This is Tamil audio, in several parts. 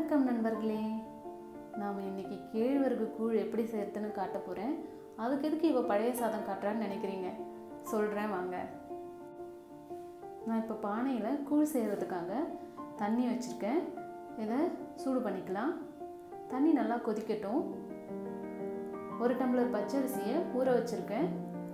வணக்கம் நண்பர்களே நாம் இன்னைக்கு கேழ்வரகு கூழ் எப்படி செய்யறதுன்னு காட்ட போகிறேன் அதுக்கு எதுக்கு இவ பழைய சாதம் காட்டுறான்னு நினைக்கிறீங்க சொல்கிறேன் வாங்க நான் இப்போ பானையில் கூழ் செய்கிறதுக்காக தண்ணி வச்சுருக்கேன் இதை சூடு பண்ணிக்கலாம் தண்ணி நல்லா கொதிக்கட்டும் ஒரு டம்ளர் பச்சரிசியை ஊற வச்சுருக்கேன்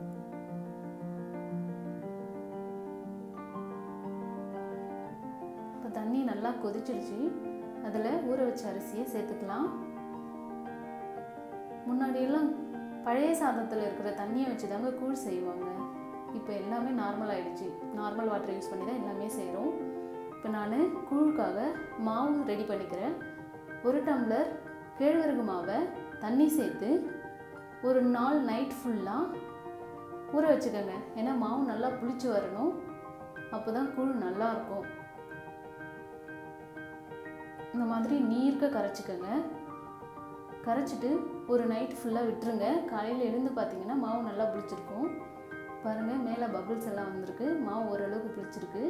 இப்போ தண்ணி நல்லா கொதிச்சிடுச்சு அதில் ஊற வச்ச அரிசியை சேர்த்துக்கலாம் முன்னாடியெல்லாம் பழைய சாதத்தில் இருக்கிற தண்ணியை வச்சு தாங்க கூழ் செய்வாங்க இப்போ எல்லாமே நார்மல் ஆயிடுச்சு நார்மல் வாட்டர் யூஸ் பண்ணி தான் எல்லாமே செய்கிறோம் இப்போ நான் கூழுக்காக மாவு ரெடி பண்ணிக்கிறேன் ஒரு டம்ளர் கேழ்வரகு மாவை தண்ணி சேர்த்து ஒரு நாள் நைட் ஃபுல்லாக ஊற வச்சுக்கோங்க ஏன்னா மாவு நல்லா புளிச்சு வரணும் அப்போ தான் கூழ் நல்லா இருக்கும் இந்த மாதிரி நீர்க்க கரைச்சிக்கோங்க கரைச்சிட்டு ஒரு நைட் ஃபுல்லாக விட்டுருங்க காலையில் எழுந்து பார்த்தீங்கன்னா மாவு நல்லா புளிச்சிருக்கும் பாருங்கள் மேலே பபிள்ஸ் எல்லாம் வந்திருக்கு மாவு ஓரளவுக்கு புளிச்சிருக்கு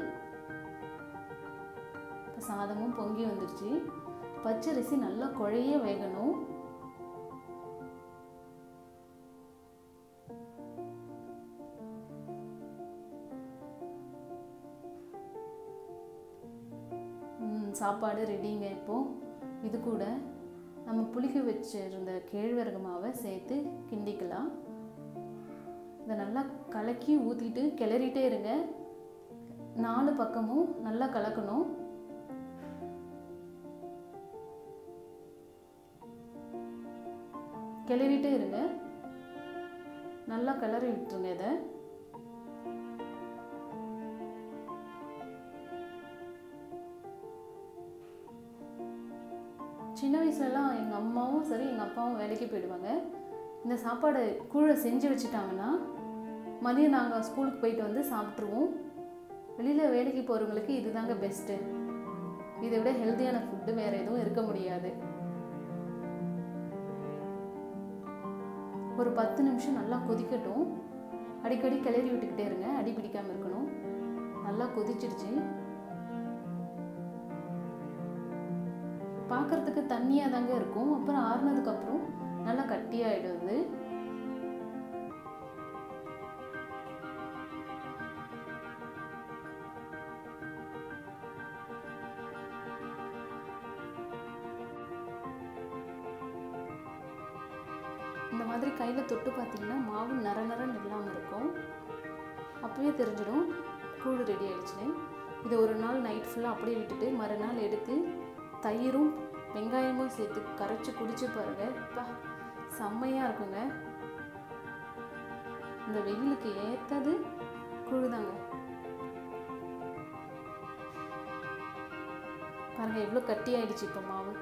இப்போ சாதமும் பொங்கி வந்துருச்சு பச்சரிசி நல்லா குழைய வேகணும் சாப்பாடு ரெடிங்க இப்போது இது கூட நம்ம புளிக்க வச்சிருந்த கேழ்வரகு மாவை சேர்த்து கிண்டிக்கலாம் இதை நல்லா கலக்கி ஊற்றிட்டு கிளறிட்டே இருங்க நாலு பக்கமும் நல்லா கலக்கணும் கிளறிட்டே இருங்க நல்லா கிளறி விட்டுருங்க இதை சின்ன வயசுலலாம் எங்கள் அம்மாவும் சரி எங்கள் அப்பாவும் வேலைக்கு போயிடுவாங்க இந்த சாப்பாடை கூழை செஞ்சு வச்சுட்டாங்கன்னா மதியம் நாங்கள் ஸ்கூலுக்கு போயிட்டு வந்து சாப்பிட்ருவோம் வெளியில் வேலைக்கு போகிறவங்களுக்கு இதுதாங்க பெஸ்ட்டு இதை விட ஹெல்த்தியான ஃபுட்டு வேறு எதுவும் இருக்க முடியாது ஒரு பத்து நிமிஷம் நல்லா கொதிக்கட்டும் அடிக்கடி கிளறி விட்டுக்கிட்டே இருங்க அடி பிடிக்காமல் இருக்கணும் நல்லா கொதிச்சிடுச்சு பார்க்குறதுக்கு தண்ணியாக தாங்க இருக்கும் அப்புறம் ஆறுனதுக்கப்புறம் நல்லா கட்டியாகிடுது இந்த மாதிரி கையில் தொட்டு பார்த்தீங்கன்னா மாவு நர நரன்னு இல்லாமல் இருக்கும் அப்பவே தெரிஞ்சிடும் கூழ் ரெடி ஆயிடுச்சுன்னு இதை ஒரு நாள் நைட் ஃபுல்லாக அப்படியே விட்டுட்டு மறுநாள் எடுத்து தயிரும் வெங்காயமும் சேர்த்து கரைச்சி குடிச்சு பாருங்க அப்பா செம்மையாக இருக்குங்க இந்த வெயிலுக்கு ஏற்றது குழுதாங்க பாருங்க எவ்வளோ கட்டி ஆயிடுச்சு இப்போ மாவு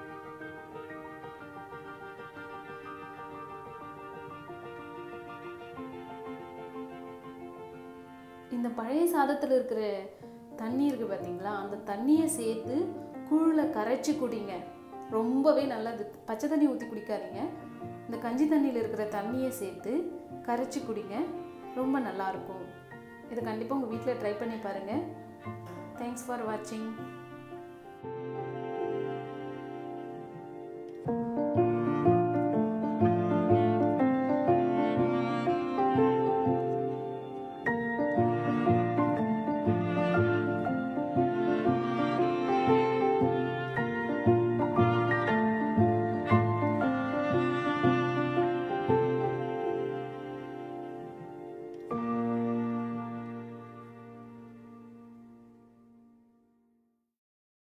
இந்த பழைய சாதத்தில் இருக்கிற தண்ணி இருக்குது பார்த்தீங்களா அந்த தண்ணியை சேர்த்து கூழில் கரைச்சி குடிங்க ரொம்பவே நல்லது பச்சை தண்ணி ஊற்றி குடிக்காதீங்க இந்த கஞ்சி தண்ணியில் இருக்கிற தண்ணியை சேர்த்து கரைச்சி குடிங்க ரொம்ப நல்லாயிருக்கும் இதை கண்டிப்பாக உங்கள் வீட்டில் ட்ரை பண்ணி பாருங்கள் தேங்க்ஸ் ஃபார் வாட்சிங்